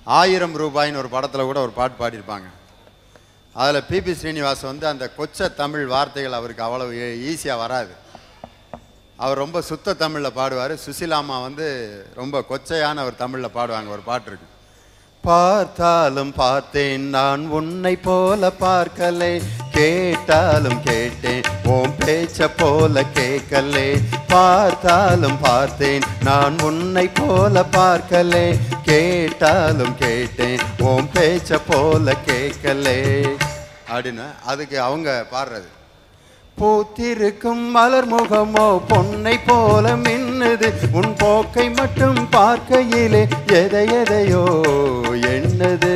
ஆயிரம் ரூபாய்ன்னு ஒரு படத்தில் கூட ஒரு பாட்டு பாடியிருப்பாங்க அதில் பிபி ஸ்ரீனிவாஸ் வந்து அந்த கொச்ச தமிழ் வார்த்தைகள் அவருக்கு அவ்வளவு ஈஸியாக வராது அவர் ரொம்ப சுத்த தமிழில் பாடுவார் சுசிலாமா வந்து ரொம்ப கொச்சையான ஒரு தமிழில் பாடுவாங்க ஒரு பாட்டு இருக்கு பார்த்தாலும் பார்த்தேன் நான் உன்னை போல பார்க்கலே கேட்டாலும் கேட்டேன் உன் பேச்ச போல கேட்கலே பார்த்தாலும் பார்த்தேன் நான் உன்னை போல பார்க்கலே கேட்டாலும் கேட்டேன் உன் பேச்ச போல கேட்கலே அப்படின்னு அதுக்கு அவங்க பாடுறது பூத்திருக்கும் மலர் முகமோ பொன்னை போல மின்னுது உன் போக்கை மட்டும் பார்க்கையிலே எதை எதையோ எண்ணுது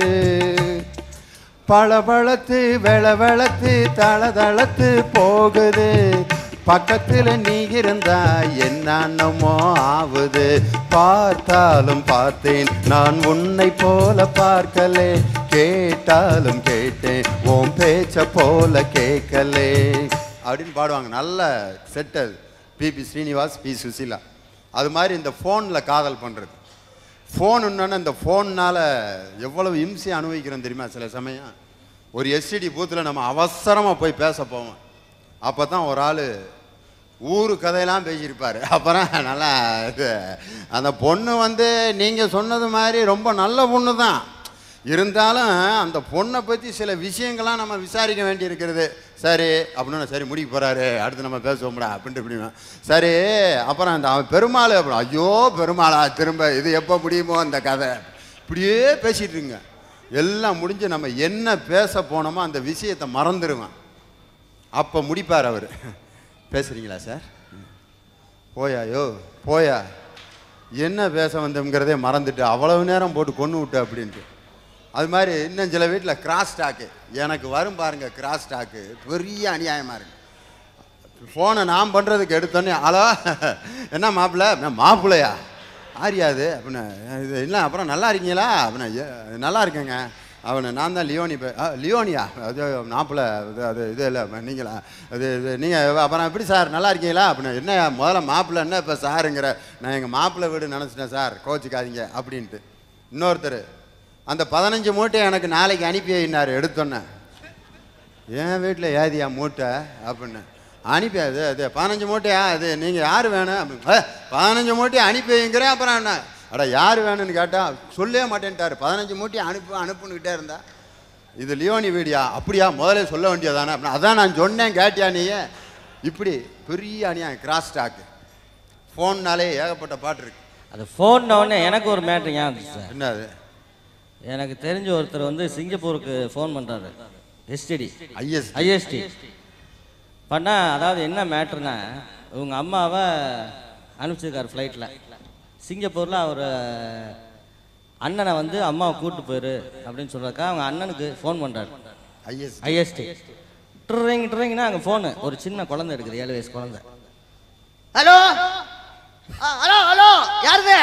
பளபளத்து வெளவெளத்து தளதளத்து போகுது பக்கத்துல நீ இருந்தா என்னமோ ஆவுது பார்த்தாலும் பார்த்தேன் நான் உன்னை போல பார்க்கலே கேட்டாலும் கேட்டேன் உன் பேச்ச போல கேட்கலே அப்படின்னு பாடுவாங்க நல்ல செட் அது பிபி ஸ்ரீனிவாஸ் பி சுசீலா அது மாதிரி இந்த ஃபோனில் காதல் பண்ணுறது ஃபோன் இன்னொன்று இந்த ஃபோன்னால் எவ்வளவு இம்சை அனுபவிக்கிறோம் தெரியுமா சில சமயம் ஒரு எஸ்டிடி பூத்தில் நம்ம அவசரமாக போய் பேச போவோம் அப்போ தான் ஒரு ஆள் ஊரு கதையெல்லாம் பேசியிருப்பார் அப்புறம் நல்லா இது அந்த பொண்ணு வந்து நீங்கள் சொன்னது மாதிரி ரொம்ப நல்ல பொண்ணு தான் இருந்தாலும் அந்த பொண்ணை பற்றி சில விஷயங்கள்லாம் நம்ம விசாரிக்க வேண்டியிருக்கிறது சரி அப்படின்னு சரி முடிக்க போகிறாரு அடுத்து நம்ம பேசுவோம்டா அப்படின்ட்டு இப்படிமா சரி அப்புறம் அந்த அவன் பெருமாள் அப்புறம் ஐயோ பெருமாளா திரும்ப இது எப்போ முடியுமோ அந்த கதை இப்படியே பேசிகிட்டு இருங்க எல்லாம் முடிஞ்சு நம்ம என்ன பேச போனோமோ அந்த விஷயத்தை மறந்துடுவேன் அப்போ முடிப்பார் அவர் பேசுகிறீங்களா சார் போயா யோ போயா என்ன பேச வந்தோங்கிறதே மறந்துட்டு அவ்வளவு நேரம் போட்டு கொண்டு விட்டு அப்படின்ட்டு அது மாதிரி இன்னும் சில வீட்டில் கிராஸ் ஸ்டாக்கு எனக்கு வரும் பாருங்க கிராஸ் ஸ்டாக்கு பெரிய அநியாயமாக இருக்கு ஃபோனை நான் பண்ணுறதுக்கு எடுத்தோன்னே ஹலோ என்ன மாப்பிள்ளை நான் மாப்பிள்ளையா ஆரியாது அப்படின்னு இது இல்லை அப்புறம் நல்லா இருக்கீங்களா அப்படின்னு "ஏ, நல்லா இருக்கேங்க அவனு நான் தான் லியோனி பே ஆ, லியோனியா அது மாப்பிள்ளை அது அது இது இல்லை நீங்களா அது இது நீங்கள் அப்புறம் எப்படி சார் நல்லா இருக்கீங்களா அப்படின்னு என்ன முதல்ல மாப்பிள்ளை என்ன இப்போ சாருங்கிற நான் எங்கள் மாப்பிள்ளை வீடு நினச்சிட்டேன் சார் கோச்சிக்காதீங்க அப்படின்ட்டு இன்னொருத்தர் அந்த பதினஞ்சு மூட்டை எனக்கு நாளைக்கு அனுப்பி வைனார் எடுத்தோன்னே என் வீட்டில் ஏதியா மூட்டை அப்படின்னு அனுப்பி அது அது பதினஞ்சு மூட்டையா அது நீங்கள் யார் வேணும் அப்படின்னு "ஏ, பதினஞ்சு மூட்டையை அனுப்பி வைங்கிறேன் அப்புறம் என்ன அட யார் வேணும்னு கேட்டால் சொல்லவே மாட்டேன்ட்டார் பதினஞ்சு மூட்டையை அனுப்பு அனுப்புன்னுக்கிட்டே இருந்தா இது லியோனி வீடியா அப்படியா முதல்ல சொல்ல வேண்டியதானே அப்படின்னு அதான் நான் சொன்னேன் கேட்டியா நீயே இப்படி பெரிய அநியாயம் கிராஸ் ஸ்டாக்கு ஃபோன்னாலே ஏகப்பட்ட பாட்டு இருக்கு அது ஃபோன் உடனே எனக்கு ஒரு மேட்ரு ஞாபகம் வந்துச்சு சார் என்ன அது எனக்கு தெரிஞ்ச ஒருத்தர் வந்து சிங்கப்பூருக்கு ஃபோன் பண்ணுறாரு எஸ்டிடி ஐஎஸ் ஐஎஸ்டி பண்ணால் அதாவது என்ன மேட்ருனா இவங்க அம்மாவை அனுப்பிச்சிருக்காரு ஃப்ளைட்டில் சிங்கப்பூரில் அவர் அண்ணனை வந்து அம்மாவை கூப்பிட்டு போயிரு அப்படின்னு சொல்கிறக்கா அவங்க அண்ணனுக்கு ஃபோன் பண்ணுறாரு ஐஎஸ் ஐஎஸ்டி ட்ரிங் ட்ரிங்னா அங்கே ஃபோனு ஒரு சின்ன குழந்தை இருக்குது ஏழு வயசு குழந்தை ஹலோ ஹலோ ஹலோ யாருது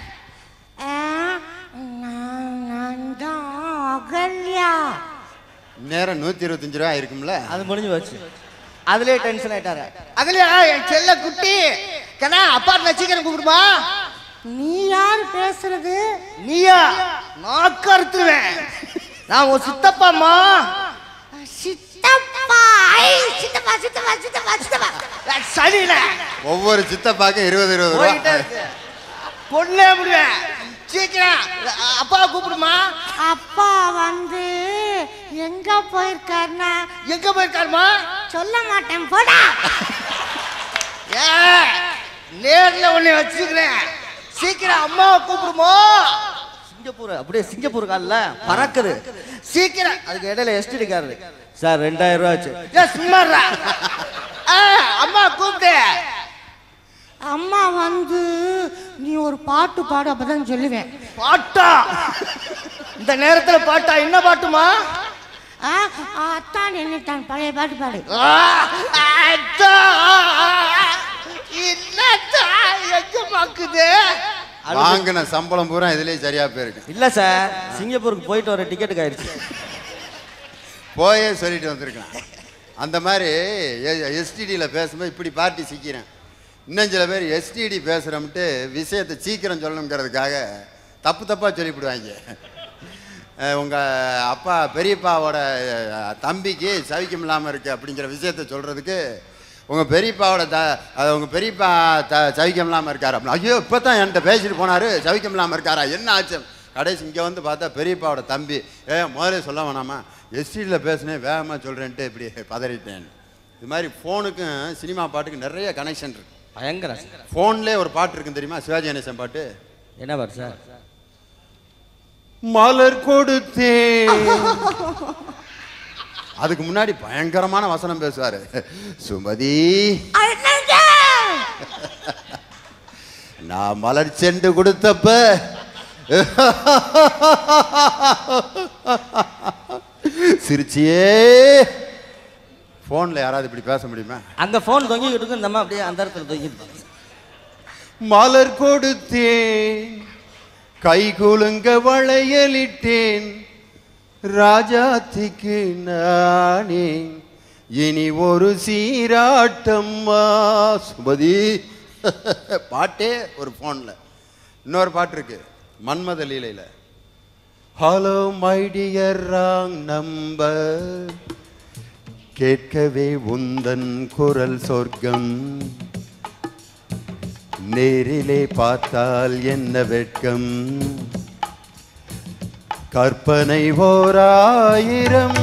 நான் தான் அகல்யா நேரம் நூற்றி இருபத்தஞ்சு ரூபா இருக்கும்ல அது முடிஞ்சு போச்சு அதுலேயே டென்ஷன் ஆயிட்டாரு அகலியா என் செல்ல குட்டி கண்ணா அப்பா நச்சிக்கிறேன் கூப்பிடுமா நீ யார் பேசுறது நீயா நான் கருத்துருவேன் நான் உன் சித்தப்பாம்மா சித்தப்பா ஐ, சித்தப்பா சித்தப்பா சித்தப்பா சித்தப்பா சரியில்ல ஒவ்வொரு சித்தப்பாக்கும் இருபது இருபது போயிட்டே ரூபா இருக்கு கொன்னே முடிவேன் சீக்கிரம் அப்பாவை கூப்பிடுமா அப்பா வந்து எங்க போயிருக்காருன்னா எங்க போயிருக்காருமா சொல்ல மாட்டேன் போடா ஏ நேர்ல உன்னை வச்சுக்கிறேன் சீக்கிரம் அம்மாவை கூப்பிடுமோ சிங்கப்பூர் அப்படியே சிங்கப்பூர் காலில் பறக்குது சீக்கிரம் அதுக்கு இடையில எஸ்டிடி காரு சார் ரெண்டாயிரம் ரூபா ஆச்சு ஏ சும்மாடா ஆ, அம்மா கூப்பிட்டு அம்மா வந்து நீ ஒரு பாட்டு பாடு அப்பதான் சொல்லுவேன் பாட்டா இந்த நேரத்துல பாட்டா என்ன பாட்டுமா ஆ, அத்தான் என்னத்தான் பழைய பாட்டு பாடு ஆ, அத்தா, என்னத்தா எங்க பாக்குது வாங்கின சம்பளம் பூரா இதுலயே சரியா போயிருக்கு இல்ல சார் சிங்கப்பூருக்கு போயிட்டு வர டிக்கெட்டுக்கு ஆயிடுச்சு போயே சொல்லிட்டு வந்திருக்கலாம் அந்த மாதிரி எஸ்டிடியில் பேசும்போது இப்படி பார்ட்டி சிக்கிறேன் இன்னும் சில பேர் எஸ்டிடி பேசுகிறோம்ட்டு விஷயத்தை சீக்கிரம் சொல்லணுங்கிறதுக்காக தப்பு தப்பாக சொல்லிவிடுவாங்க அஹ் உங்க அப்பா பெரியப்பாவோட அஹ், தம்பிக்கு சவிக்கம் இல்லாமல் இருக்கு அப்படிங்கிற விஷயத்த சொல்றதுக்கு உங்க பெரியப்பாவோட த அது உங்க பெரியப்பா த சவிக்கம் இல்லாமல் இருக்காரு அப்படின்னு ஐயோ இப்போ தான் என்கிட்ட பேசிட்டு போனாரு சவிக்கம் இல்லாமல் இருக்காரா என்ன ஆச்சு கடைசி இங்கே வந்து பார்த்தா பெரியப்பாவோட தம்பி ஏ முதல்ல சொல்ல வேணாமா எஸ்டியில் பேசினேன் வேகமாக சொல்கிறேன்ட்டு இப்படி பதறிட்டேன் இது மாதிரி ஃபோனுக்கும் சினிமா பாட்டுக்கும் நிறைய கனெக்ஷன் இருக்கு பயங்கர ஃபோன்லேயே ஒரு பாட்டு இருக்குன்னு தெரியுமா சிவாஜி கணேசன் பாட்டு என்ன பாரு சார் மலர் கொடுத்தேன் அதுக்கு முன்னாடி பயங்கரமான வசனம் பேசுவாரு சுமதி நான் மலர் செண்டு கொடுத்தப்ப சிரிச்சியே ஃபோனில் யாராவது இப்படி பேச முடியுமா அங்க ஃபோன் தொங்கிக்கிட்டு இருக்கு இந்த அம்மா அப்படியே அந்த இடத்துல தொங்கிட்டு இருக்கு. மலர் கொடுத்தேன் கை குலுங்க வளையலிட்டேன் ராஜாத்திக்கு நானே இனி ஒரு சீராட்டம்மா சுமதி பாட்டே ஒரு ஃபோனில் இன்னொரு பாட்டு இருக்கு மன்மத லீலையில் hello my dear wrong number கேட்கவே உந்தன் குரல் சொர்க்கம் நேரிலே பார்த்தால் என்ன வெட்கம் கற்பனை ஓராயிரம்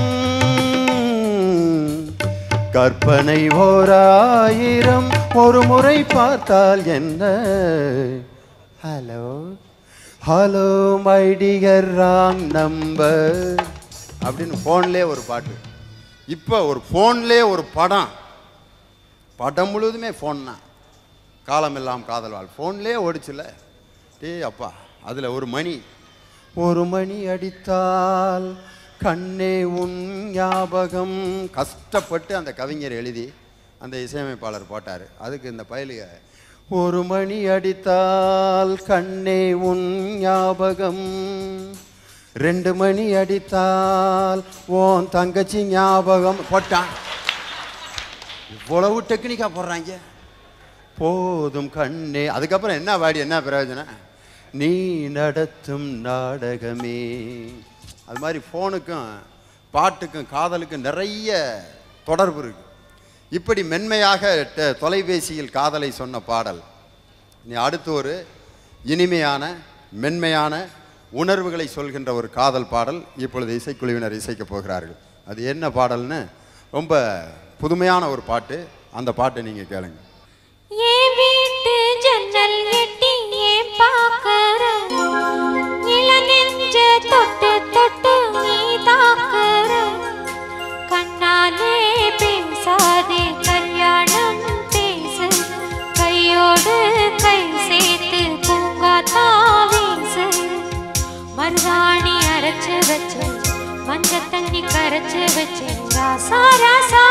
கற்பனை ஓராயிரம் ஒரு முறை பார்த்தால் என்ன hello hello my dear wrong number அப்படின்னு ஃபோன்லேயே ஒரு பாட்டு இப்போ ஒரு ஃபோன்லேயே ஒரு படம் படம் முழுவதுமே ஃபோன் தான் காலமெல்லாம் காதல் வாழ் ஃபோன்லேயே ஓடிச்சுல டேய் அப்பா அதில் ஒரு மணி ஒரு மணி அடித்தால் கண்ணே உன் ஞாபகம் கஷ்டப்பட்டு அந்த கவிஞர் எழுதி அந்த இசையமைப்பாளர் போட்டார் அதுக்கு இந்த பயலுக ஒரு மணி அடித்தால் கண்ணே உன் ஞாபகம் ரெண்டு மணி அடித்தால் உன் தங்கச்சி ஞாபகம் போட்டான் இவ்வளவு டெக்னிக்காக போடுறாங்க போதும் கண்ணே அதுக்கப்புறம் என்ன வாடி என்ன பிரயோஜனம் நீ நடத்தும் நாடகமே அது மாதிரி ஃபோனுக்கும் பாட்டுக்கும் காதலுக்கும் நிறைய தொடர்பு இருக்கு இப்படி மென்மையாக ட- தொலைபேசியில் காதலை சொன்ன பாடல் நீ அடுத்து ஒரு இனிமையான மென்மையான உணர்வுகளை சொல்கின்ற ஒரு காதல் பாடல் இப்பொழுது இசைக்குழுவினர் இசைக்கப் போகிறார்கள் அது என்ன பாடல்னு ரொம்ப புதுமையான ஒரு பாட்டு அந்த பாட்டை நீங்கள் கேளுங்க என் வீட்டு ஜன்னல் எட்டி ஏன் பார்க்கற? இளநெஞ்ச தொட்டு தொட்டு நீ தாக்குற. கண்ணாலே பேசாதே கல்யாணம் பேசு கையோடு கை சேர்த்து பூங்காத்தா வீசு மருதாணி அரைச்சு வச்சு மஞ்ச தண்ணி கரைச்சு வச்சு ராசா ராசா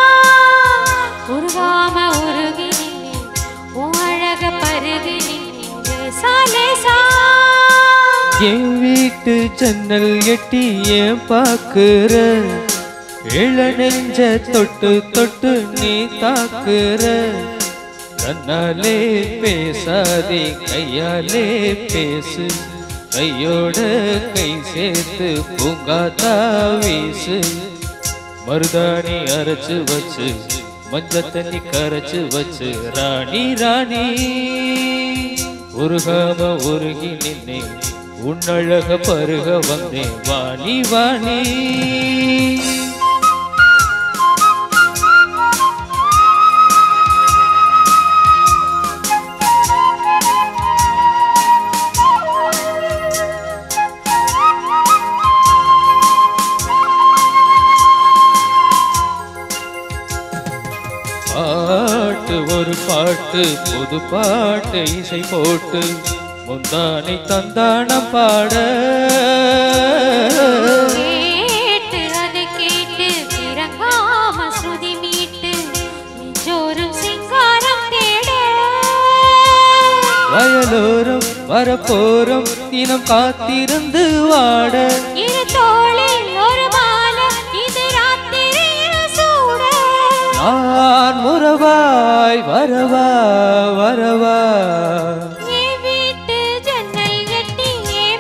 உருகாம உருகி நின்னே உன் அழக பருகி நின்னே லேசா லேசா என் வீட்டு ஜன்னல் எட்டி ஏன் பாக்குற இள நெஞ்ச தொட்டு தொட்டு நீ தாக்குற கண்ணாலே பேசாதே கையாலே பேசு கையோட கை சேர்த்து பூங்காத்தா வீசு மருதாணி அரைச்சு வச்சு மஞ்ச தண்ணி கரைச்சு வச்சு ராணி ராணி உருகாம உருகி நின்னே உன்னழக பருக வந்தேன் வாணி வாணி பாட்டு ஒரு பாட்டு புது பாட்டு இசை போட்டு முந்தானை தந்தானம் பாட கேட்டு அதை கேட்டு பிறங்காம ஸ்ருதி மீட்டு நெஞ்சோறும் சிங்காரம் தேட வயலோரம் வரப்போரம் தினம் காத்திருந்து வாட இரு தோளில் ஒரு மாலை இது ராத்திரியில் சூட நான் முறவாய் வரவா வரவா என் வீட்டு ஜன்னல் எட்டி ஏன்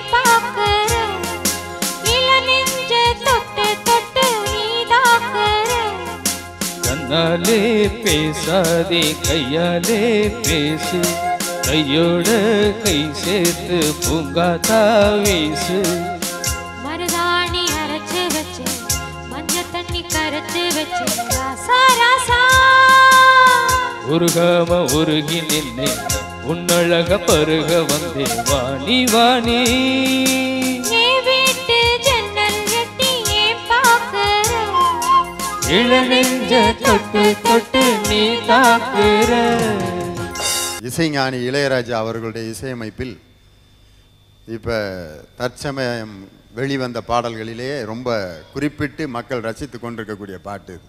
கண்ணாலே பேசாதே கையாலே பேசு கையோட கை சேர்த்து பூங்காத்தா வீசு மருதாணி அரைச்சு வச்சு மஞ்ச தண்ணி கரைச்சு வச்சு ராசா ராசா உருகாம உருகி நின்னே உன்னழக பருக வந்தே வாணி வாணி நீ வீட்டு ஜன்னல் எட்டி ஏன் பாக்குற இளநெஞ்ச தொட்டு தொட்டு நீ தாக்குற இசைஞானி இளையராஜா அவர்களுடைய இசையமைப்பில் இப்போ தற்சமயம் வெளிவந்த பாடல்களிலே ரொம்ப குறிப்பிட்டு மக்கள் ரசித்து கொண்டிருக்கக்கூடிய பாட்டு இது.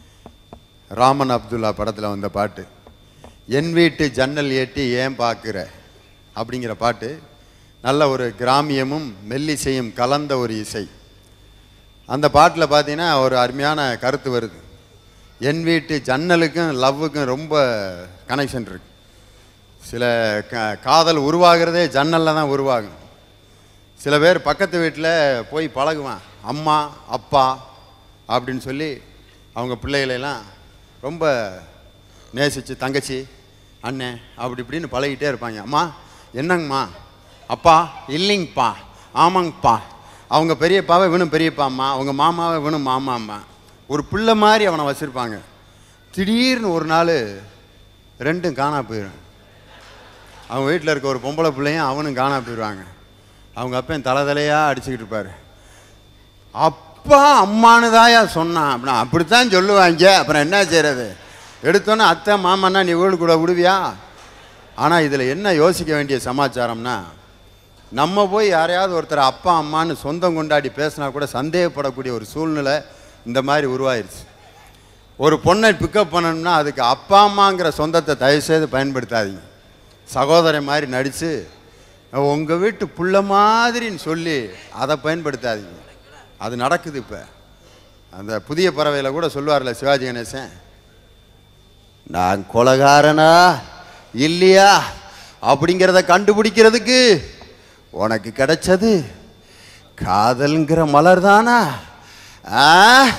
ராமன் அப்துல்லா படத்தில் வந்த பாட்டு என் வீட்டு ஜன்னல் ஏட்டி ஏன் பார்க்குற அப்படிங்கிற பாட்டு நல்ல ஒரு கிராமியமும் மெல்லிசையும் கலந்த ஒரு இசை அந்த பாட்டில் பார்த்தீங்கன்னா ஒரு அருமையான கருத்து வருது என் வீட்டு ஜன்னலுக்கும் லவ்வுக்கும் ரொம்ப கனெக்ஷன் இருக்கு சில க காதல் உருவாகிறதே ஜன்னலில் தான் உருவாகும் சில பேர் பக்கத்து வீட்டில் போய் பழகுவான் அம்மா அப்பா அப்படின்னு சொல்லி அவங்க பிள்ளைகளெல்லாம் ரொம்ப நேசித்து தங்கச்சி அண்ணன் அப்படி இப்படின்னு பழகிட்டே இருப்பாங்க அம்மா என்னங்கம்மா அப்பா இல்லைங்கப்பா ஆமாங்கப்பா அவங்க பெரியப்பாவை இவனும் பெரியப்பாம்மா அவங்க மாமாவை இவனும் மாமாம்மா ஒரு பிள்ளை மாதிரி அவனை வச்சுருப்பாங்க திடீர்னு ஒரு நாள் ரெண்டும் காணா போயிடும் அவங்க வீட்டில் இருக்க ஒரு பொம்பளை பிள்ளையும் அவனும் காணா போயிடுவாங்க அவங்க அப்பன் தலை தலையாக அடிச்சுக்கிட்டு இருப்பாரு அப்பா அம்மானு தாயா சொன்னான் அப்படின்னா அப்படித்தான் சொல்லுவாங்க அப்புறம் என்ன செய்கிறது எடுத்தோன்னே அத்தை மாமன்னா நீ வீடு கூட விடுவியா ஆனால் இதில் என்ன யோசிக்க வேண்டிய சமாச்சாரம்னா நம்ம போய் யாரையாவது ஒருத்தர் அப்பா அம்மான்னு சொந்தம் கொண்டாடி பேசினா கூட சந்தேகப்படக்கூடிய ஒரு சூழ்நிலை இந்த மாதிரி உருவாயிருச்சு ஒரு பொண்ணை பிக்கப் பண்ணணும்னா அதுக்கு அப்பா அம்மாங்கிற சொந்தத்தை தயவுசெய்து பயன்படுத்தாதீங்க சகோதரன் மாதிரி நடித்து உங்கள் வீட்டு புள்ள மாதிரின்னு சொல்லி அதை பயன்படுத்தாதீங்க அது நடக்குது இப்போ அந்த புதிய பறவையில் கூட சொல்லுவார்ல சிவாஜி கணேசன் நான் கொலகாரனா இல்லையா அப்படிங்கிறத கண்டுபிடிக்கிறதுக்கு உனக்கு கிடைச்சது காதல்ங்கிற மலர் தானா ஆ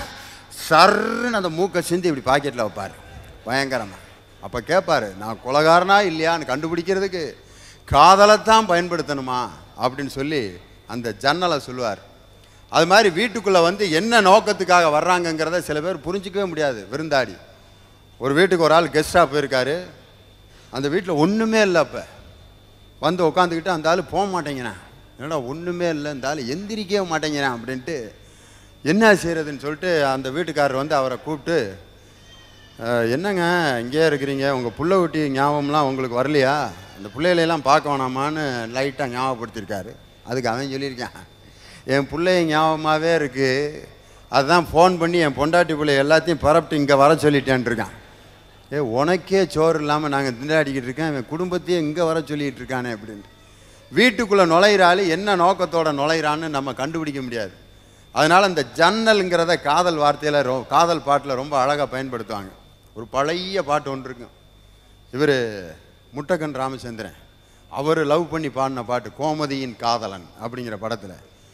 சர்ன்னு அந்த மூக்கை சிந்தி இப்படி பாக்கெட்டில் வைப்பார் பயங்கரமா அப்போ கேட்பாரு நான் கொலகாரனா இல்லையான்னு கண்டுபிடிக்கிறதுக்கு காதலைத்தான் பயன்படுத்தணுமா அப்படின்னு சொல்லி அந்த ஜன்னலை சொல்லுவார் அது மாதிரி வீட்டுக்குள்ளே வந்து என்ன நோக்கத்துக்காக வர்றாங்கங்கிறத சில பேர் புரிஞ்சிக்கவே முடியாது விருந்தாடி ஒரு வீட்டுக்கு ஒரு ஆள் கெஸ்டாக போயிருக்காரு அந்த வீட்டில் ஒன்றுமே இல்லை அப்போ வந்து உட்காந்துக்கிட்டு அந்த ஆள் போக மாட்டேங்கிறான் என்னடா ஒன்றுமே இல்லை இந்த ஆள் எந்திரிக்கவே மாட்டேங்கிறான் அப்படின்ட்டு என்ன செய்கிறதுன்னு சொல்லிட்டு அந்த வீட்டுக்காரர் வந்து அவரை கூப்பிட்டு "அஹ், என்னங்க இங்கேயே இருக்கிறீங்க உங்கள் புள்ள குட்டி ஞாபகம்லாம் உங்களுக்கு வரலையா அந்த பிள்ளைகளையெல்லாம் பார்க்க வேணாமான்னு லைட்டாக ஞாபகப்படுத்தியிருக்காரு அதுக்கு அவன் சொல்லியிருக்கான் என் பிள்ளைய ஞாபகமாகவே இருக்குது அதுதான் ஃபோன் பண்ணி என் பொண்டாட்டி பிள்ளை எல்லாத்தையும் பரப்பிட்டு இங்கே வர சொல்லிட்டேன் இருக்கான் ஏ உனக்கே சோறு இல்லாமல் நாங்கள் திண்டாடிக்கிட்டு இருக்கேன் இவன் குடும்பத்தையே இங்கே வர சொல்லிட்டு இருக்கானே அப்படின்ட்டு வீட்டுக்குள்ளே நுழையிற ஆளு என்ன நோக்கத்தோட நுழையிறான்னு நம்ம கண்டுபிடிக்க முடியாது அதனால் இந்த ஜன்னல்ங்கிறத காதல் வார்த்தையில் ரொ காதல் பாட்டில் ரொம்ப அழகாக பயன்படுத்துவாங்க ஒரு பழைய பாட்டு ஒன்று இருக்கும் இவர் முட்டக்கன் ராமச்சந்திரன் அவர் லவ் பண்ணி பாடின பாட்டு கோமதியின் காதலன் அப்படிங்கிற படத்தில்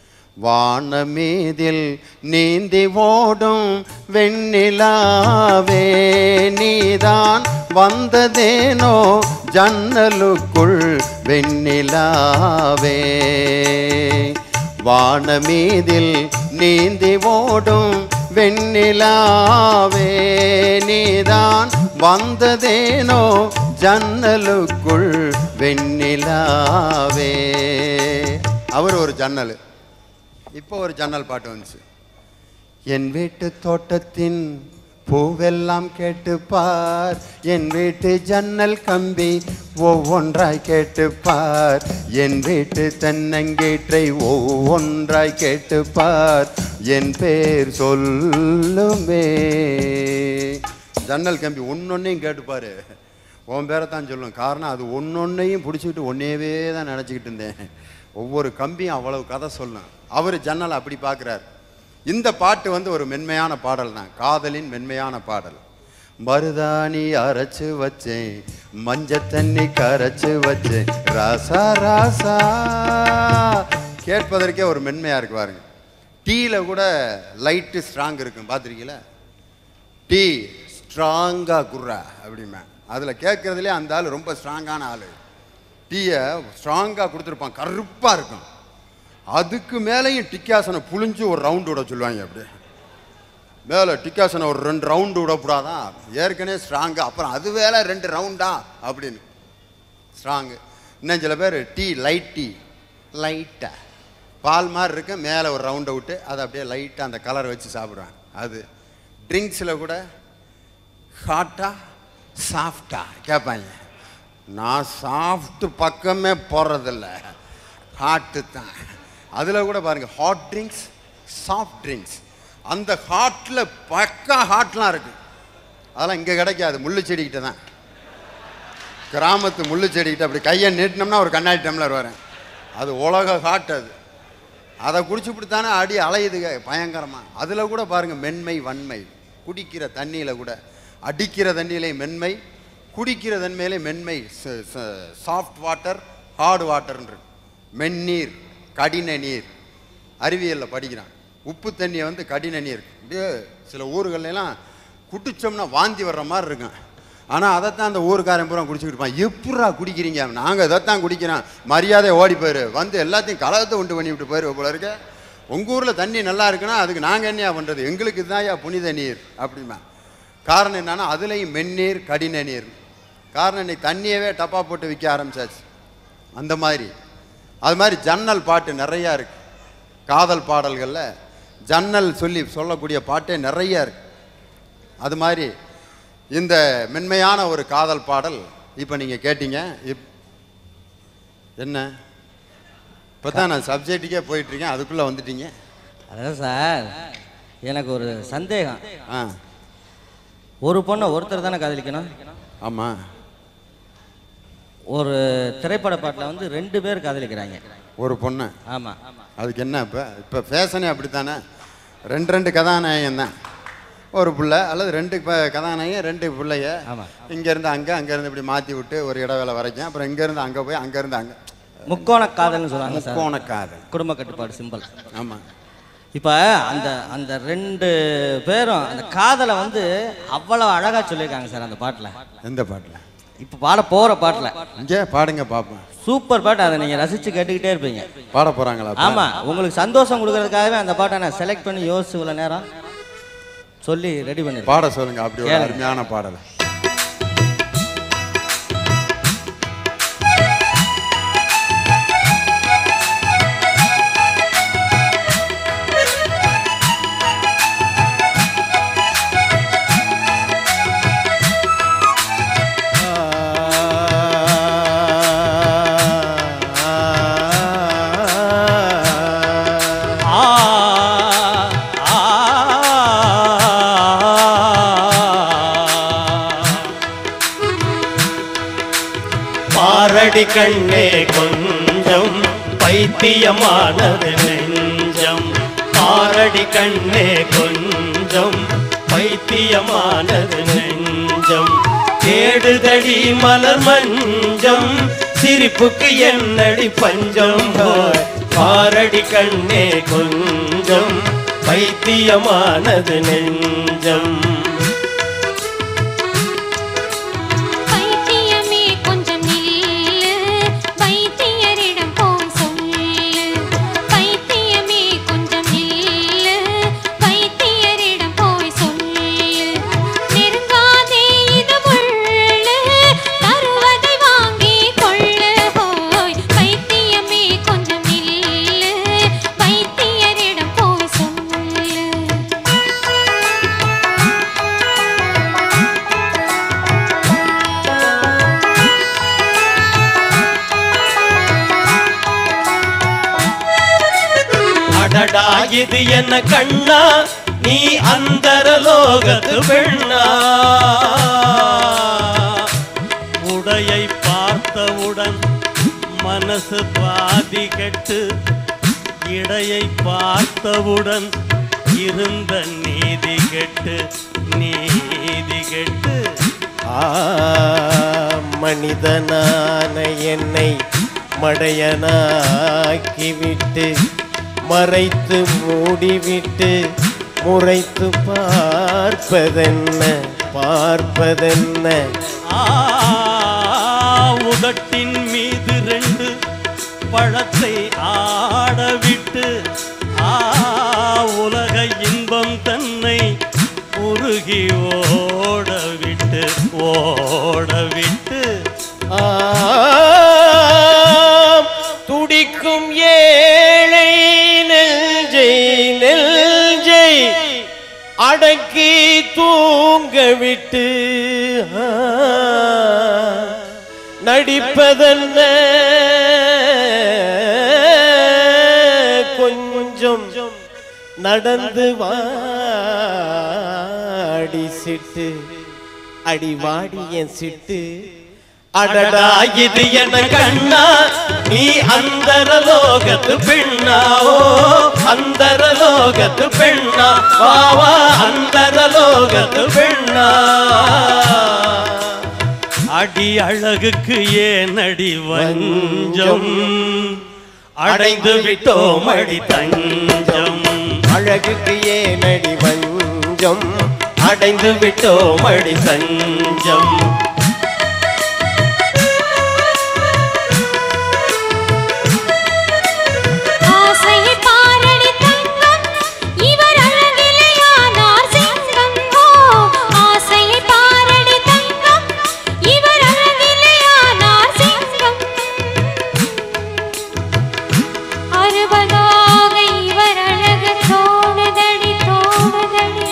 வானமீதில் நீந்தி ஓடும் வெண்ணிலாவே நீதான் வந்ததேனோ ஜன்னலுக்குள் வெண்ணிலாவே வானமீதில் நீந்தி ஓடும் வெண்ணிலாவே நீதான் வந்ததேனோ ஜன்னலுக்குள் வெண்ணிலாவே அவர் ஒரு ஜன்னல் இப்போ ஒரு ஜன்னல் பாட்டு வந்துச்சு என் வீட்டு தோட்டத்தின் பூவெல்லாம் கேட்டுப்பார் என் வீட்டு ஜன்னல் கம்பி ஒவ்வொன்றாய் கேட்டுப்பார் என் வீட்டு தென்னங்கீற்றை ஒவ்வொன்றாய் கேட்டுப்பார் என் பேர் சொல்லுமே ஜன்னல் கம்பி ஒன்னொன்னையும் கேட்டுப்பாரு உன் பேரை தான் சொல்லும் காரணம் அது ஒன்னொன்னையும் பிடிச்சிக்கிட்டு ஒன்னேவே தான் நினச்சிக்கிட்டு இருந்தேன் ஒவ்வொரு கம்பியும் அவ்வளவு கதை சொல்லும் அவர் ஜன்னல் அப்படி பார்க்குறார் இந்த பாட்டு வந்து ஒரு மென்மையான பாடல் தான் காதலின் மென்மையான பாடல் மருதாணி அரைச்சு வச்சேன் மஞ்ச தண்ணி கரைச்சு வச்சேன் ராசா ராசா கேட்பதற்கே ஒரு மென்மையாக இருக்கு பாருங்க டீயில் கூட லைட்டு ஸ்ட்ராங் இருக்கும் பார்த்துருக்கீங்களா டீ ஸ்ட்ராங்காக குர்ரா அப்படிமே அதில் கேட்குறதுலே அந்த ஆள் ரொம்ப ஸ்ட்ராங்கான ஆள் டீயை ஸ்ட்ராங்காக கொடுத்துருப்பான் கருப்பாக இருக்கும் அதுக்கு மேலேயும் டிக்காசனை புழிஞ்சு ஒரு ரவுண்டு விட சொல்லுவாங்க அப்படியே மேலே டிக்காசனை ஒரு ரெண்டு ரவுண்டு விடக்கூடாதான் ஏற்கனவே ஸ்ட்ராங்கு அப்புறம் அது வேலை ரெண்டு ரவுண்டா அப்படின்னு ஸ்ட்ராங்கு இன்னும் சில பேர் டீ லைட் டீ லைட்டாக பால் மாதிரி இருக்கு மேலே ஒரு ரவுண்டை விட்டு அதை அப்படியே லைட்டாக அந்த கலர் வச்சு சாப்பிடுவேன் அது ட்ரிங்க்ஸில் கூட ஹாட்டா சாஃப்டா கேட்பாங்க நான் சாஃப்ட் பக்கமே போடுறதில்ல ஹாட்டு தான் அதில் கூட பாருங்கள் ஹாட் ட்ரிங்க்ஸ் சாஃப்ட் ட்ரிங்க்ஸ் அந்த ஹாட்டில் பக்கா ஹாட்லாம் இருக்குது அதெல்லாம் இங்கே கிடைக்காது முள்ளு செடிக்கிட்ட தான் கிராமத்து முள்ளு செடிக்கிட்ட அப்படி கையை நீட்டினோம்னா ஒரு கண்ணாடி டம்ளர் வரேன் அது உலக ஹாட் அது அதை குடிச்சுப்பிட்டு தானே அடி அலையுதுங்க பயங்கரமாக அதில் கூட பாருங்கள் மென்மை வன்மை குடிக்கிற தண்ணியில் கூட அடிக்கிற தண்ணியிலே மென்மை குடிக்கிற தன்மையிலே மென்மை சாஃப்ட் வாட்டர் ஹார்டு வாட்டர்ன்ற மென்னீர் கடின நீர் அறிவியலில் படிக்கிறான் உப்பு தண்ணியை வந்து கடின நீர் அப்படியே சில ஊர்கள்ல எல்லாம் குடிச்சோம்னா வாந்தி வர்ற மாதிரி இருக்கும் ஆனால் அதைத்தான் அந்த ஊருக்காரன் பூரா குடிச்சுக்கிட்டு இருப்பான் எப்படா குடிக்கிறீங்க நாங்கள் இதைத்தான் குடிக்கிறோம் மரியாதை ஓடி போயிரு வந்து எல்லாத்தையும் கலகத்தை உண்டு பண்ணி விட்டு போயிரு போல இருக்க உங்கள் ஊரில் தண்ணி நல்லா இருக்குன்னா அதுக்கு நாங்கள் என்னையா பண்ணுறது எங்களுக்கு இதுதான்யா புனித நீர் அப்படிமா காரணம் என்னன்னா அதுலேயும் மென்னீர் கடின நீர் காரணம் இன்னைக்கு தண்ணியவே டப்பா போட்டு விற்க ஆரம்பிச்சாச்சு அந்த மாதிரி அது மாதிரி ஜன்னல் பாட்டு நிறையா இருக்கு காதல் பாடல்களில் ஜன்னல் சொல்லி சொல்லக்கூடிய பாட்டே நிறைய இருக்கு அது மாதிரி இந்த மென்மையான ஒரு காதல் பாடல் இப்போ நீங்கள் கேட்டீங்க இப் என்ன இப்போ தான் நான் சப்ஜெக்ட்டுக்கே போயிட்டுருக்கேன் அதுக்குள்ளே வந்துட்டீங்க அதான் சார் எனக்கு ஒரு சந்தேகம் ஆ ஒரு பொண்ணை ஒருத்தர் தானே காதலிக்கணும் ஆமாம் ஒரு திரைப்பட பாட்டில் வந்து ரெண்டு பேர் காதலிக்கிறாங்க ஒரு பொண்ணு ஆமாம் அதுக்கு என்ன இப்போ இப்போ ஃபேஷனே அப்படித்தானே ரெண்டு ரெண்டு கதாநாயகன் தான் ஒரு பிள்ளை அல்லது ரெண்டு ப- கதாநாயகன் ரெண்டு பிள்ளைய ஆமா. இங்கேருந்து அங்கே அங்கேருந்து இப்படி மாற்றி விட்டு ஒரு இடைவேளை வரைக்கும் அப்புறம் இங்கேருந்து அங்கே போய் அங்கேருந்து அங்கே முக்கோண காதல்னு சொல்லுவாங்க சார் முக்கோண காதல் குடும்ப கட்டுப்பாடு சிம்பல் ஆமாம் இப்போ அந்த அந்த ரெண்டு பேரும் அந்த காதலை வந்து அவ்வளவு அழகா சொல்லியிருக்காங்க சார் அந்த பாட்டில் எந்த பாட்டில் இப்போ பாட போகிற பாட்டில் இங்கே பாடுங்க பார்ப்போம் சூப்பர் பாட்டு அதை நீங்கள் ரசித்து கேட்டுக்கிட்டே இருப்பீங்க பாட போகிறாங்களா ஆமா உங்களுக்கு சந்தோஷம் கொடுக்கறதுக்காகவே அந்த பாட்டை நான் செலக்ட் பண்ணி யோசிச்சு இவ்வளோ நேரம் சொல்லி ரெடி பண்ணிருக்கேன் பாட சொல்லுங்க அப்படி ஒரு கேளுங்க. அருமையான பாடல் பாரடி கண்ணே கொஞ்சம் பைத்தியமானது நெஞ்சம் பாரடி கண்ணே கொஞ்சம் பைத்தியமானது நெஞ்சம் தேடுதடி மலர் மஞ்சம் சிரிப்புக்கு என்னடி பஞ்சம் போய் பாரடி கண்ணே கொஞ்சம் பைத்தியமானது நெஞ்சம் பைத்தியமே கொஞ்சம் நில்லு பைத்தியரிடம் போய் சொல்லு பைத்தியமே கொஞ்சம் நில்லு பைத்தியரிடம் போய் சொல்லு நெருங்காதே இது முள்ளு தருவதை வாங்கி கொள்ளு ஹோய் பைத்தியமே கொஞ்சம் நில்லு பைத்தியரிடம் போய் சொல்லு அடடா இது என்ன கண்ணா நீ அந்தர லோகத்து பெண்ணா உடையை பார்த்தவுடன் மனசு பாதி கெட்டு இடையை பார்த்தவுடன் இருந்த நீதி கெட்டு நீதி கெட்டு ஆ மனிதனான என்னை மடையனாக்கிவிட்டு மறைத்து மூடிவிட்டு முறைத்து பார்ப்பதென்ன பார்ப்பதென்ன ஆ, உதட்டின் மீது ரெண்டு பழத்தை ஆடவிட்டு ஆ உலக இன்பம் தன்னை உருகி ஓடவிட்டு ஓடவிட்டு ஆம், துடிக்கும் ஏழை நெஞ்சை நெஞ்சை அடக்கி தூங்க விட்டு ஆ, நடிப்பதென்ன கொஞ்சம் நடந்து வாடி சிட்டு அடி வாடி என் சிட்டு அடடா இது என கண்ணா நீ அந்தர லோகத்து பெண்ணா ஓ அந்தர லோகத்து பெண்ணா வா வா அந்தர லோகத்து பெண்ணா அடி அழகுக்கு ஏன் அடி வஞ்சம் அடைந்து விட்டோம் அடி தஞ்சம் அழகுக்கு ஏனடி வஞ்சம் அடைந்து விட்டோம் அடி சஞ்சம் ஆசையை பாரடி தங்கம் இவர் அழகிலையானார் சிங்கம் ஓ ஆசையை பாரடி தங்கம் இவர் அழகிலையானார் சிங்கம் அறுபதாக இவர் அழகு தோணுதடி தோணுதடி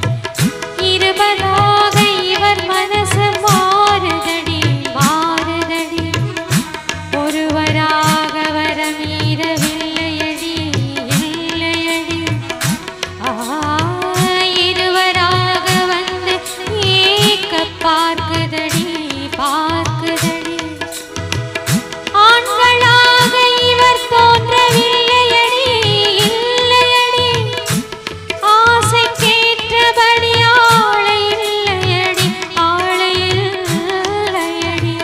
இருபதாக இவர் மனசு மாறுதடி மாறுதடி ஒருவராக வர மீறவில்லையடி இல்லையடி ஆ, இருவராக வந்து ஏக்க பார்க்குதடி பார்க்குதடி ஆண்களாக இவர் தோன்றவில்லையடி இல்லையடி ஆசை கேற்றபடி ஆளை இல்லையடி ஆளை இல்லையடி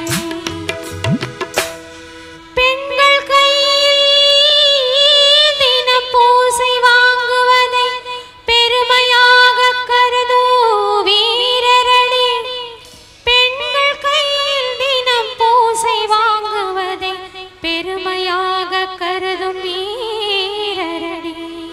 பெண்கள் கையில் தினம் பூசை வாங்குவதை பெருமையாக கருதோ வீரரடி பெண்கள் கையில் தினம் பூசை வாங்குவதை பெருமையாக கருதும் வீரரடி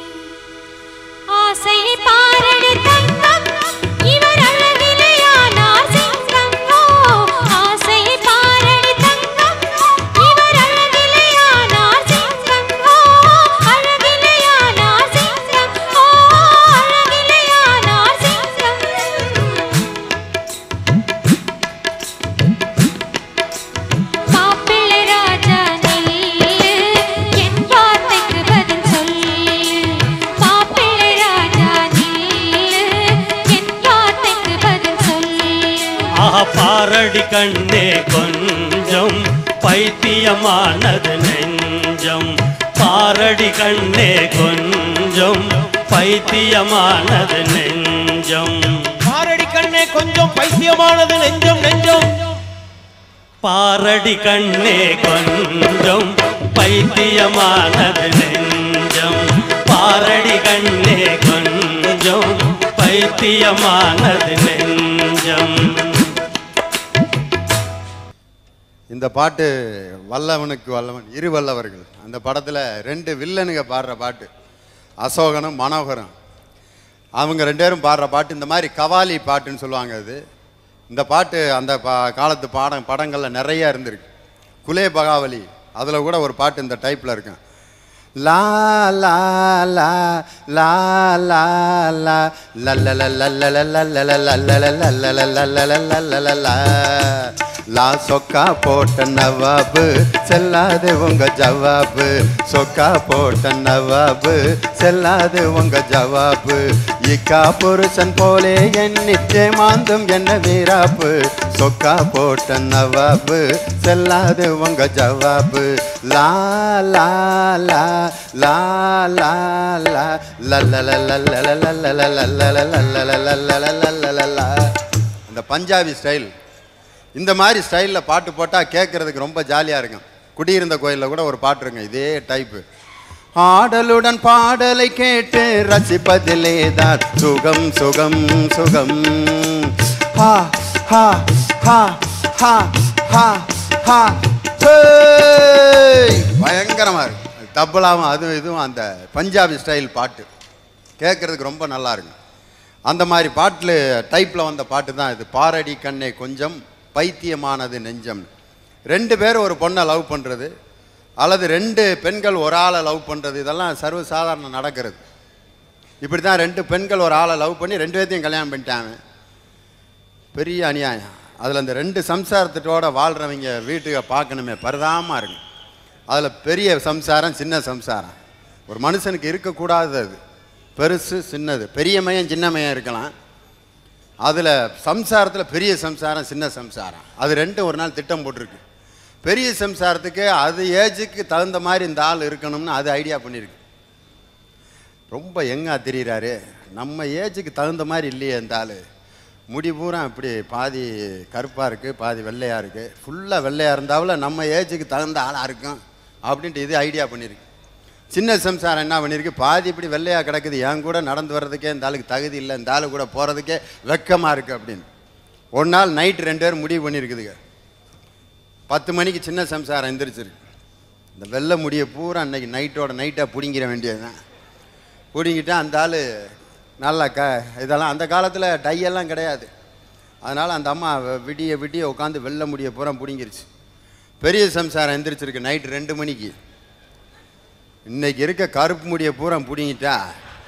ஆசையை பாரடி தங்கம் இவர் அழகிலையானார் சிங்கம் ஓ ஆசையை பாரடி தங்கம் இவர் அழகிலையானார் சிங்கம் ஓ அழகிலையானார் சிங்கம் ஓ அழகிலையானார் சிங்கம் மாப்பிள்ளை ராஜா நில்லு என் வார்த்தைக்கு பதில் சொல்லு மாப்பிள்ளை ராஜா நில்லு என் வார்த்தைக்கு பதில் சொல்லு ஆஹா பாரடி கண்ணே கொஞ்சம் பைத்தியமானது நெஞ்சம் பாரடி கண்ணே கொஞ்சம் பைத்தியமானது நெஞ்சம் பாரடி கண்ணே கொஞ்சம் பைத்தியமானது நெஞ்சம் நெஞ்சம் பாரடி கண்ணே கொஞ்சம் பைத்தியமானது நெஞ்சம் பாரடி கண்ணே கொஞ்சம் பைத்தியமானது நெஞ்சம் இந்த பாட்டு வல்லவனுக்கு வல்லவன் இரு வல்லவர்கள் அந்த படத்தில் ரெண்டு வில்லனுங்க பாடுற பாட்டு அசோகனும் மனோகரும் அவங்க ரெண்டு பேரும் பாடுற பாட்டு இந்த மாதிரி கவாலி பாட்டுன்னு சொல்லுவாங்க அது இந்த பாட்டு அந்த பா காலத்து பாடம் படங்களில் நிறைய இருந்திருக்கு குலே பகாவலி அதில் கூட ஒரு பாட்டு இந்த டைப்பில் இருக்கும் லா லா லா லா லா லா லா லா சொக்கா போட்ட நவாபு செல்லாது உங்க ஜவாபு சொக்கா போட்ட நவாபு செல்லாது உங்க ஜவாபு இக்கா புருஷன் போலே என் நிச்சயமாந்தும் என்ன வீராப்பு சொக்கா போட்ட நவாபு செல்லாது உங்க ஜவாபு லா லா லா லா லா லா லா அந்த பஞ்சாபி ஸ்டைல் இந்த மாதிரி ஸ்டைலில் பாட்டு போட்டால் கேட்குறதுக்கு ரொம்ப ஜாலியாக இருக்கும் குடியிருந்த கோயிலில் கூட ஒரு பாட்டு இருக்குங்க இதே டைப்பு ஆடலுடன் பாடலை கேட்டு ரசிப்பதிலே தான் சுகம் சுகம் சுகம் ஹா ஹா ஹா ஹா ஹா ஹா ஹேய்! பயங்கரமா இருக்கு தப்பலாவும் அதுவும் இதுவும் அந்த பஞ்சாபி ஸ்டைல் பாட்டு கேட்கறதுக்கு ரொம்ப நல்லா இருக்கும் அந்த மாதிரி பாட்டில் டைப்பில் வந்த பாட்டு தான் இது பாரடி கண்ணே கொஞ்சம் பைத்தியமானது நெஞ்சம் ரெண்டு பேர் ஒரு பொண்ணை லவ் பண்ணுறது அல்லது ரெண்டு பெண்கள் ஒரு ஆளை லவ் பண்ணுறது இதெல்லாம் சர்வசாதாரணம் நடக்கிறது இப்படி தான் ரெண்டு பெண்கள் ஒரு ஆளை லவ் பண்ணி ரெண்டு பேர்த்தையும் கல்யாணம் பண்ணிட்டாங்க பெரிய அநியாயம் அதில் அந்த ரெண்டு சம்சாரத்தோட வாழ்கிறவங்க வீட்டுக்கு பார்க்கணுமே பரிதாபமாக இருக்கும் அதில் பெரிய சம்சாரம் சின்ன சம்சாரம் ஒரு மனுஷனுக்கு இருக்கக்கூடாது அது பெருசு சின்னது பெரிய மையம் சின்ன மையம் இருக்கலாம் அதில் சம்சாரத்தில் பெரிய சம்சாரம் சின்ன சம்சாரம் அது ரெண்டும் ஒரு நாள் திட்டம் போட்டிருக்கு பெரிய சம்சாரத்துக்கு அது ஏஜுக்கு தகுந்த மாதிரி இந்த ஆள் இருக்கணும்னு அது ஐடியா பண்ணியிருக்கு ரொம்ப எங்கா தெரியுறாரு நம்ம ஏஜுக்கு தகுந்த மாதிரி இல்லையே இந்த ஆள் முடி பூரா இப்படி பாதி கருப்பாக இருக்குது பாதி வெள்ளையாக இருக்குது ஃபுல்லாக வெள்ளையாக இருந்தாவில் நம்ம ஏஜுக்கு தகுந்த ஆளாக இருக்கும் அப்படின்ட்டு இது ஐடியா பண்ணியிருக்கு சின்ன சம்சாரம் என்ன பண்ணியிருக்கு பாதி இப்படி வெள்ளையாக கிடக்குது என் கூட நடந்து வர்றதுக்கே இந்த ஆளுக்கு தகுதி இல்லை இந்த ஆளு கூட போகிறதுக்கே வெக்கமாக இருக்குது அப்படின்னு ஒரு நாள் நைட் ரெண்டு பேரும் முடிவு பண்ணியிருக்குதுங்க பத்து மணிக்கு சின்ன சம்சாரம் எந்திரிச்சிருக்கு இந்த வெள்ளை முடியை பூரா அன்னைக்கு நைட்டோட நைட்டாக பிடிங்கிற வேண்டியதுதான் பிடிங்கிட்டு அந்த ஆள் நல்லா க இதெல்லாம் அந்த காலத்தில் டையெல்லாம் கிடையாது அதனால் அந்த அம்மா வ- விடிய விடிய உட்காந்து வெள்ளை முடியை பூரா பிடுங்கிருச்சு பெரிய சம்சாரம் எந்திரிச்சிருக்கு நைட்டு ரெண்டு மணிக்கு இன்னைக்கு இருக்க கருப்பு முடியை பூரா பிடுங்கிட்டா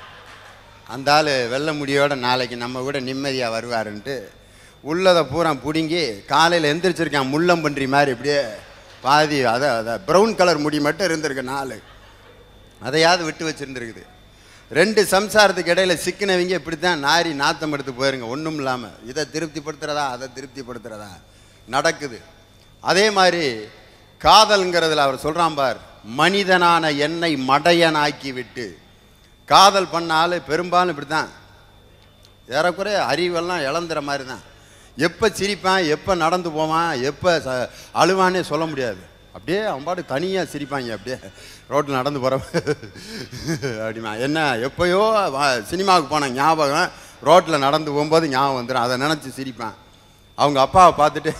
அந்த ஆள் வெள்ளை முடியோட நாளைக்கு நம்ம கூட நிம்மதியாக வருவாருன்ட்டு உள்ளதை பூரா பிடுங்கி காலையில் எந்திரிச்சிருக்கான் முள்ளம்பன்றி மாதிரி இப்படியே பாதி அதை அதை ப்ரௌன் கலர் முடி மட்டும் இருந்திருக்கு நாலு அதையாவது விட்டு வச்சுருந்துருக்குது ரெண்டு சம்சாரத்துக்கு இடையில சிக்கினவங்க இப்படி தான் நாரி நாத்தம் எடுத்து போயிருங்க ஒன்றும் இல்லாமல் இதை திருப்திப்படுத்துறதா அதை திருப்திப்படுத்துறதா நடக்குது அதே மாதிரி காதல்ங்கிறதுல அவர் சொல்கிறான் பார் மனிதனான என்னை மடையனாக்கி விட்டு காதல் பண்ணாலும் பெரும்பாலும் இப்படி தான் ஏறக்குறைய அறிவெல்லாம் இழந்துற மாதிரி தான் எப்போ சிரிப்பான் எப்போ நடந்து போவான் எப்போ ச அழுவானே சொல்ல முடியாது அப்படியே அவன் பாட்டு தனியாக சிரிப்பாங்க அப்படியே ரோட்டில் நடந்து போகிறவன் அப்படிமா என்ன எப்போயோ வா- சினிமாவுக்கு போன ஞாபகம் ரோட்டில் நடந்து போகும்போது ஞாபகம் வந்துடும் அதை நினச்சி சிரிப்பான் அவங்க அப்பாவை பார்த்துட்டு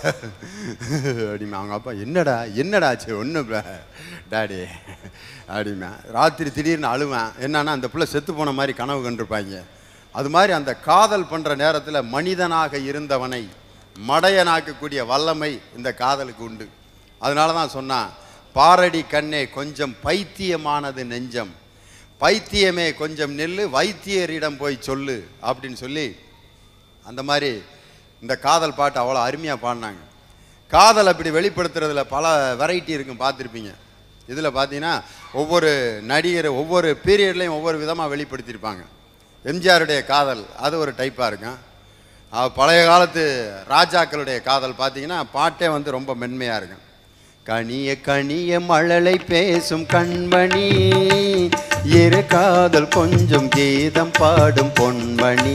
அப்படிமா அவங்க அப்பா என்னடா என்னடா ஆச்சு ஒன்றும் டாடி அப்படிமா ராத்திரி திடீர்னு அழுவேன் என்னன்னா அந்த பிள்ளை செத்து போன மாதிரி கனவு கண்டிருப்பாங்க அது மாதிரி அந்த காதல் பண்ணுற நேரத்தில் மனிதனாக இருந்தவனை மடையனாக்கக்கூடிய வல்லமை இந்த காதலுக்கு உண்டு அதனால தான் சொன்னான் பாரடி கண்ணே கொஞ்சம் பைத்தியமானது நெஞ்சம் பைத்தியமே கொஞ்சம் நெல்லு வைத்தியரிடம் போய் சொல்லு அப்படின்னு சொல்லி அந்த மாதிரி இந்த காதல் பாட்டு அவ்வளோ அருமையாக பாடினாங்க காதல் அப்படி வெளிப்படுத்துறதுல பல வெரைட்டி இருக்கும் பார்த்துருப்பீங்க இதில் பார்த்தீங்கன்னா ஒவ்வொரு நடிகர் ஒவ்வொரு பீரியட்லேயும் ஒவ்வொரு விதமாக வெளிப்படுத்தியிருப்பாங்க எம்ஜிஆருடைய காதல் அது ஒரு டைப்பாக இருக்கும் அஹ் பழைய காலத்து ராஜாக்களுடைய காதல் பார்த்தீங்கன்னா பாட்டே வந்து ரொம்ப மென்மையாக இருக்கும் கனிய கனிய மழலை பேசும் கண்மணி இரு காதல் கொஞ்சம் கீதம் பாடும் பொன்மணி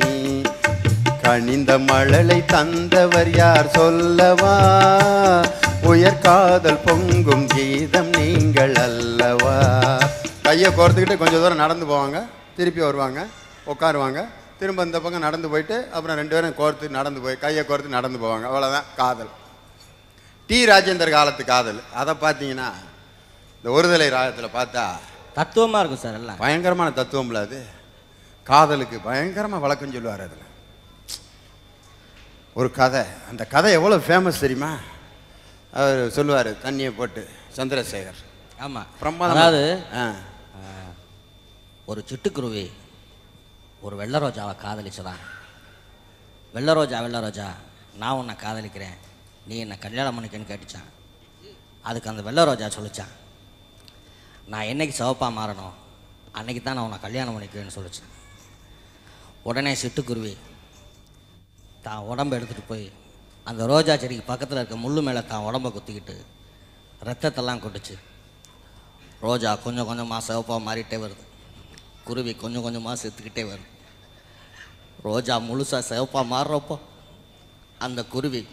கனிந்த மழலை தந்தவர் யார் சொல்லவா உயர் காதல் பொங்கும் கீதம் நீங்கள் அல்லவா கையை கோர்த்துக்கிட்டு கொஞ்சம் தூரம் நடந்து போவாங்க திருப்பி வருவாங்க உட்காருவாங்க திரும்ப இந்த பக்கம் நடந்து போயிட்டு அப்புறம் ரெண்டு பேரும் கோர்த்து நடந்து போய் கையை கோர்த்து நடந்து போவாங்க அவ்வளோதான் காதல் டி ராஜேந்தர் காலத்து காதல் அதை பார்த்தீங்கன்னா இந்த ஒருதலை ராகத்தில் பார்த்தா தத்துவமாக இருக்கும் சார் எல்லாம் பயங்கரமான தத்துவம்ல அது காதலுக்கு பயங்கரமாக வழக்கம் சொல்லுவார் அதில் ஒரு கதை அந்த கதை எவ்வளோ ஃபேமஸ் தெரியுமா அவர் சொல்லுவார் தண்ணியை போட்டு சந்திரசேகர் ஆமாம் பிரமாதம் அதாவது ஆ ஒரு சிட்டுக்குருவி ஒரு வெள்ளை ரோஜாவை காதலிச்சதான் வெள்ளை ரோஜா வெள்ளை ரோஜா நான் உன்னை காதலிக்கிறேன் நீ என்னை கல்யாணம் பண்ணிக்கன்னு கேட்டுச்சான் அதுக்கு அந்த வெள்ளை ரோஜா சொல்லிச்சான் நான் என்னைக்கு சிவப்பாக மாறணும் அன்னைக்கு தான் நான் உன்னை கல்யாணம் பண்ணிக்கிறேன்னு சொல்லிச்சேன் உடனே சிட்டுக்குருவி தான் உடம்பை எடுத்துகிட்டு போய் அந்த ரோஜா செடிக்கு பக்கத்தில் இருக்க முள்ளு மேலே தான் உடம்பை குத்திக்கிட்டு ரத்தத்தெல்லாம் கொட்டுச்சு ரோஜா கொஞ்சம் கொஞ்சமாக சிவப்பாக மாறிட்டே வருது குருவி கொஞ்சம் கொஞ்சமாக செத்துக்கிட்டே வருது ரோஜா முழுசாக சிவப்பாக மாறுறப்போ அந்த குருவி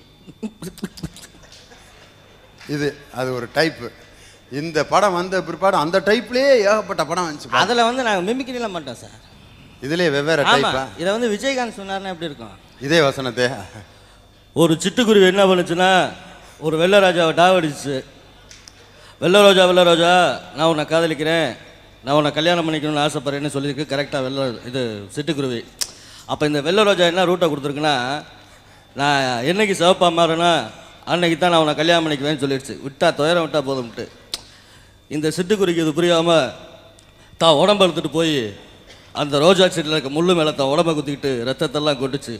இது அது ஒரு டைப்பு இந்த படம் வந்த பிற்பாடு அந்த டைப்லேயே ஏகப்பட்ட படம் வந்துச்சு பாருங்க. அதில் வந்து நாங்கள் மிமிக்ரிலாம் மாட்டோம் சார் இதுலயே வெவ்வேறு ஆமாம் டைப்பா இதை வந்து விஜயகாந்த் சொன்னார்னா எப்படி இருக்கும் இதே வசனத்தை ஒரு சிட்டுக்குருவி என்ன பண்ணுச்சுன்னா ஒரு வெள்ளை ராஜாவை டாவடிச்சு வெள்ளை ரோஜா வெள்ளை ரோஜா நான் உன்னை காதலிக்கிறேன் நான் உன்னை கல்யாணம் பண்ணிக்கணும்னு ஆசைப்படுறேன்னு சொல்லியிருக்கு கரெக்டாக வெள்ளை இது சிட்டுக்குருவி அப்போ இந்த வெள்ளை ரோஜா என்ன ரூட்டை கொடுத்துருக்குன்னா நான் என்னைக்கு சிவப்பா மாறேன்னா அன்னைக்கு தான் நான் உன்னை கல்யாணம் பண்ணிக்குவேன்னு சொல்லிடுச்சு விட்டா துயரம் விட்டா போதும்ட்டு இந்த சிட்டுக்குருவிக்கு இது புரியாமல் தான் உடம்ப எடுத்துட்டு போய் அந்த ரோஜா செடியில் இருக்க முள்ளு மேலே தான் உடம்ப குத்திக்கிட்டு ரத்தத்தெல்லாம் கொட்டுச்சு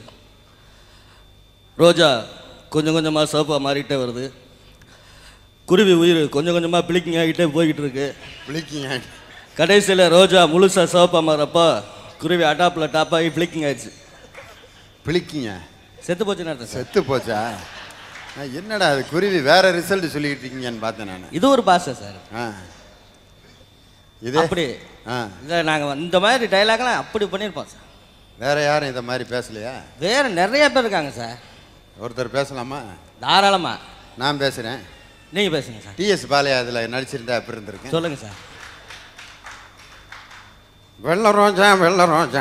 ரோஜா கொஞ்சம் கொஞ்சமாக சிவப்பாக மாறிட்டே வருது குருவி உயிர் கொஞ்சம் கொஞ்சமாக பிளிக்கிங் ஆகிட்டே போய்கிட்டு இருக்கு பிளிக்கிங்க கடைசியில் ரோஜா முழுசாக சிவப்பாக மாறப்போ குருவி அடாப்பில் டாப்பாகி பிளிக்கிங் ஆயிடுச்சு பிளிக்கிங்க செத்து போச்சுன்னு அர்த்தம் சார் செத்து போச்சா நான் என்னடா அது குருவி வேற ரிசல்ட் சொல்லிட்டு இருக்கீங்கன்னு பார்த்தேன் நான் இது ஒரு பாஷை சார் ஆ இதே அப்படி ஆ இதை நாங்கள் இந்த மாதிரி டைலாக்லாம் அப்படி பண்ணியிருப்போம் சார் வேற யாரும் இதை மாதிரி பேசலையா வேறு நிறைய பேர் இருக்காங்க சார் ஒருத்தர் பேசலாமா தாராளமாக நான் பேசுகிறேன் நீங்கள் பேசுங்க சார் டிஎஸ் பாலையா அதில் நடிச்சிருந்தா எப்படி இருந்திருக்கேன் சொல்லுங்கள் சார் வெள்ள ரோஜா வெள்ள ரோஜா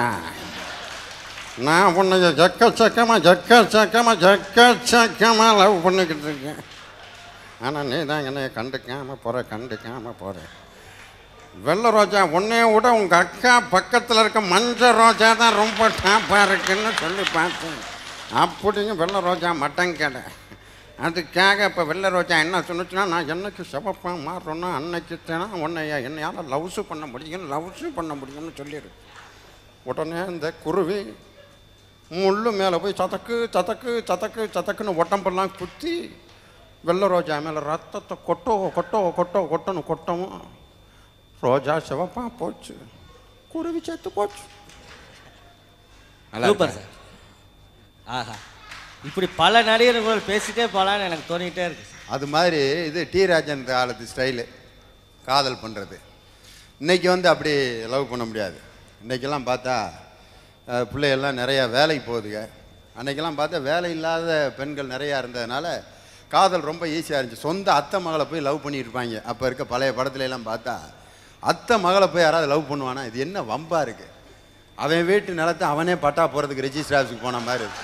நான் உன்னைய ஜக்க சக்கமா ஜக்க சக்கமா ஜக்க சக்கமா லவ் பண்ணிக்கிட்டு இருக்கேன் ஆனால் நீ தான் என்னைய கண்டுக்காம போகிற கண்டுக்காம போகிற வெள்ளை ரோஜா உன்னைய விட உங்கள் அக்கா பக்கத்தில் இருக்க மஞ்சள் ரோஜா தான் ரொம்ப டாப்பாக இருக்குன்னு சொல்லி பார்த்தேன் அப்படிங்க வெள்ளை ரோஜா மட்டன் கடை அதுக்காக இப்போ வெள்ளை ரோஜா என்ன சொன்னுச்சுன்னா நான் என்னைக்கு சிவப்பாக மாறுறோன்னா அன்னைக்கு தான் உன்னைய என்னையால் லவ்ஸு பண்ண முடியும் லவ்ஸு பண்ண முடியும்னு சொல்லிடு உடனே இந்த குருவி முள்ளு மேலே போய் சதக்கு சதக்கு சதக்கு சதக்குன்னு உடம்பெல்லாம் குத்தி வெள்ளை ரோஜா மேலே ரத்தத்தை கொட்டோ கொட்டோ கொட்டோ கொட்டணும் கொட்டவும் ரோஜா சிவப்பா போச்சு குருவி செத்து போச்சு நல்லா சூப்பர் இருக்கா? சார் ஆஹா இப்படி பல நடிகர்கள் பேசிட்டே போகலான்னு எனக்கு தோணிக்கிட்டே இருக்கு சார் அது மாதிரி இது டி ராஜன் காலத்து ஸ்டைலு காதல் பண்ணுறது இன்னைக்கு வந்து அப்படி லவ் பண்ண முடியாது இன்னைக்கெல்லாம் பார்த்தா அஹ், பிள்ளைகள்லாம் நிறையா வேலைக்கு போகுதுங்க அன்னைக்கெல்லாம் பார்த்தா வேலை இல்லாத பெண்கள் நிறையா இருந்ததுனால காதல் ரொம்ப ஈஸியாக இருந்துச்சு சொந்த அத்தை மகளை போய் லவ் பண்ணிட்டு இருப்பாங்க அப்போ இருக்க பழைய படத்துல எல்லாம் பார்த்தா அத்தை மகளை போய் யாராவது லவ் பண்ணுவானா இது என்ன வம்பா இருக்கு அவன் வீட்டு நிலத்தை அவனே பட்டா போகிறதுக்கு ரெஜிஸ்டர் ஆஃபீஸுக்கு போன மாதிரி இருக்கு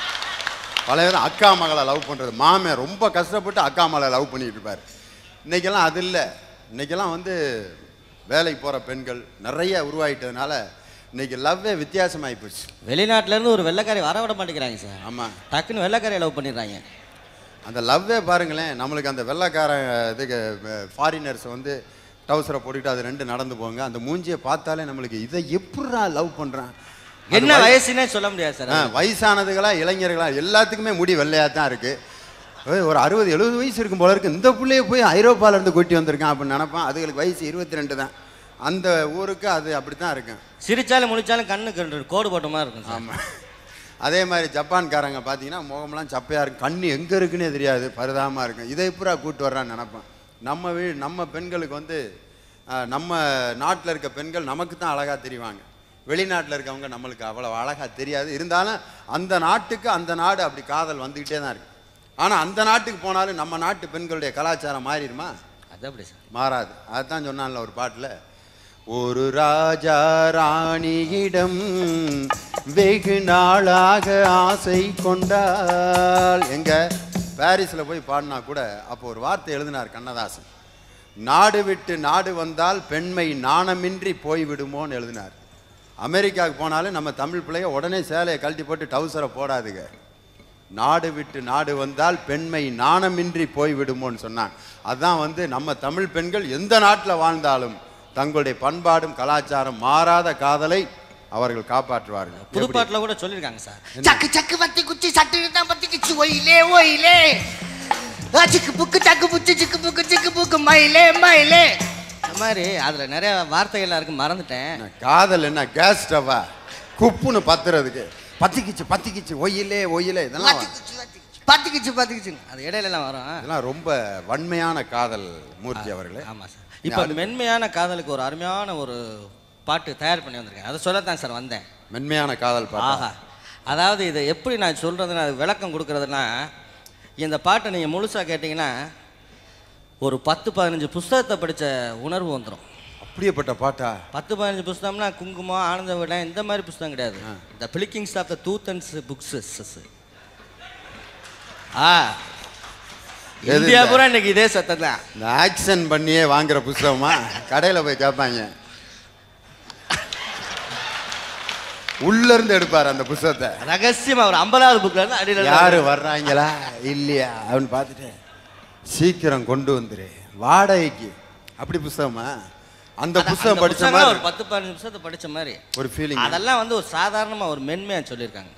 பழைய அக்கா மகளை லவ் பண்ணுறது மாமே ரொம்ப கஷ்டப்பட்டு அக்கா மகளை லவ் பண்ணிட்டு இருப்பார் இன்னைக்கெல்லாம் அது இல்லை இன்னைக்கெல்லாம் வந்து வேலைக்கு போகிற பெண்கள் நிறைய உருவாயிட்டதுனால இன்னைக்கு லவ்வே வித்தியாசமாகி போச்சு வெளிநாட்டுல இருந்து ஒரு வெள்ளைக்காரி வர விட மாட்டேங்கிறாங்க சார் ஆமாம் டக்குன்னு வெள்ளைக்காரியை லவ் பண்ணிடுறாங்க அந்த லவ்வே பாருங்களேன் நம்மளுக்கு அந்த வெள்ளைக்கார இதுக்கு ஃபாரினர்ஸ் வந்து டவுசரை போட்டுக்கிட்டு அது ரெண்டு நடந்து போங்க அந்த மூஞ்சியை பார்த்தாலே நம்மளுக்கு இதை எப்படிடா லவ் பண்ணுறான் என்ன வயசுன்னே சொல்ல முடியாது சார் ஆ, வயசானதுகளா இளைஞர்களா எல்லாத்துக்குமே முடி வெள்ளையாக தான் இருக்கு ஏய், ஒரு அறுபது எழுபது வயசு இருக்கும் போல இருக்கு இந்த பிள்ளைய போய் ஐரோப்பால இருந்து கொட்டி வந்திருக்கான் அப்படின்னு நினைப்பான் அதுகளுக்கு வயசு இருபத்தி ரெண்டு தான் அந்த ஊருக்கு அது அப்படி தான் இருக்கும் சிரிச்சாலும் முடிச்சாலும் கண்ணுக்கு ரெண்டு கோடு போட்ட மாதிரி இருக்கும் சார் ஆமாம் அதே மாதிரி ஜப்பான்காரங்க பார்த்தீங்கன்னா முகம்லாம் சப்பையாக இருக்கும் கண்ணு எங்கே இருக்குன்னே தெரியாது பரிதாபமாக இருக்கும் இதை எப்படா கூட்டு வர்றான்னு நினைப்பேன் நம்ம வீ நம்ம பெண்களுக்கு வந்து ஆ, நம்ம நாட்டில் இருக்க பெண்கள் நமக்கு தான் அழகாக தெரிவாங்க வெளிநாட்டில் இருக்கவங்க நம்மளுக்கு அவ்வளோ அழகாக தெரியாது இருந்தாலும் அந்த நாட்டுக்கு அந்த நாடு அப்படி காதல் வந்துக்கிட்டே தான் இருக்கு ஆனால் அந்த நாட்டுக்கு போனாலும் நம்ம நாட்டு பெண்களுடைய கலாச்சாரம் மாறிடுமா அது அப்படி சார் மாறாது அதுதான் சொன்னான்ல ஒரு பாட்டில் ஒரு ராஜா ராணியிடம் வெகு நாளாக ஆசை கொண்டாள் எங்க பாரிஸில் போய் பாடினா கூட அப்போ ஒரு வார்த்தை எழுதினார் கண்ணதாசன் நாடு விட்டு நாடு வந்தால் பெண்மை நாணமின்றி போய்விடுமோன்னு எழுதினார் அமெரிக்காவுக்கு போனாலும் நம்ம தமிழ் பிள்ளைய உடனே சேலையை கழட்டி போட்டு டவுசரை போடாதுங்க நாடு விட்டு நாடு வந்தால் பெண்மை நாணமின்றி போய்விடுமோன்னு சொன்னாங்க அதான் வந்து நம்ம தமிழ் பெண்கள் எந்த நாட்டில் வாழ்ந்தாலும் தங்களுடைய பண்பாடும் கலாச்சாரம் மாறாத காதலை அவர்கள் காப்பாற்றுவார்கள் எப்படி? புதுப்பாட்டில் கூட சொல்லியிருக்காங்க சார் சக்கு சக்கு பத்தி குச்சி சட்டு தான் பத்தி குச்சி ஒயிலே ஒயிலே ஆ, சிக்கு புக்கு சக்கு புச்சு சிக்கு புக்கு சிக்கு புக்கு மயிலே மயிலே இந்த மாதிரி அதில் நிறைய வார்த்தைகள்லாம் இருக்கு மறந்துட்டேன் என்ன, காதல் என்ன கேஸ் ஸ்டவ்வா குப்புன்னு பத்துறதுக்கு பத்திக்கிச்சு பத்திக்கிச்சு ஒயிலே ஒயிலே இதெல்லாம் வ- பத்திக்குச்சு பத்திக்குச்சு அது இடையில எல்லாம் வரும் இதெல்லாம் ரொம்ப வன்மையான காதல் மூர்த்தி அவர்களே ஆமாம் சார் இப்போ மென்மையான காதலுக்கு ஒரு அருமையான ஒரு பாட்டு தயார் பண்ணி வந்திருக்கேன் அதை சொல்லத்தான் சார் வந்தேன் மென்மையான காதல் பாட்டா ஆஹா அதாவது இதை எப்படி நான் சொல்கிறதுனா அது விளக்கம் கொடுக்கறதுனா இந்த பாட்டை நீங்கள் முழுசாக கேட்டிங்கன்னா ஒரு பத்து பதினஞ்சு புஸ்தகத்தை படித்த உணர்வு வந்துடும் அப்படியேப்பட்ட பாட்டா பத்து பதினஞ்சு புஸ்தகம்னா குங்குமம் ஆனந்த விடம் இந்த மாதிரி புஸ்தகம் கிடையாது த பிளிக்கிங்ஸ் ஆஃப் த டூத்தன்ஸ் புக்ஸ் ஆ எது இந்தியா இந்த- பூரா இன்னைக்கு இதே சத்தம் தான் இந்த ஆக்ஷன் பண்ணியே வாங்குற புஸ்தகமா கடையில் போய் கேட்பாங்க உள்ள இருந்து எடுப்பார் அந்த புஸ்தகத்தை ரகசியமா ஒரு ஐம்பதாவது புக்ல இருந்து அடியில யாரு வர்றாங்களா இல்லையா அப்படின்னு பார்த்துட்டு சீக்கிரம் கொண்டு வந்துரு வாடகைக்கு அப்படி புஸ்தகமா அந்த புஸ்தகம் படிச்ச ஒரு மாதிரி பத்து பதினஞ்சு புத்தகத்தை படிச்ச மாதிரி ஒரு ஃபீலிங் அதெல்லாம் வந்து ஒரு சாதாரணமா ஒரு மென்மையா சொல்லியிருக்காங்க